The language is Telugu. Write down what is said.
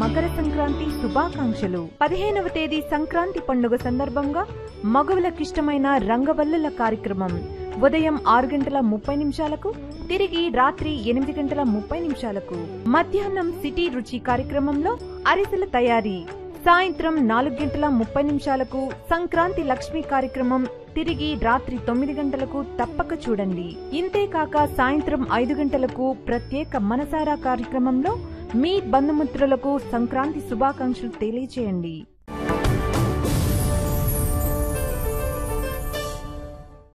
మకర సంక్రాంతి శుభాకాంక్షలు పదిహేనవ తేదీ సంక్రాంతి పండుగ సందర్భంగా మగవులకిష్టమైన రంగవల్లుల కార్యక్రమం ఉదయం ఆరు గంటల ముప్పై నిమిషాలకు తిరిగి రాత్రి ఎనిమిది గంటల ముప్పై నిమిషాలకు మధ్యాహ్నం సిటీ రుచి కార్యక్రమంలో అరిసెల తయారీ సాయంత్రం నాలుగు గంటల ముప్పై నిమిషాలకు సంక్రాంతి లక్ష్మి కార్యక్రమం తిరిగి రాత్రి తొమ్మిది గంటలకు తప్పక చూడండి ఇంతేకాక సాయంత్రం ఐదు గంటలకు ప్రత్యేక మనసారా కార్యక్రమంలో మీ బంధుమిత్రులకు సంక్రాంతి శుభాకాంక్షలు తెలియచేయండి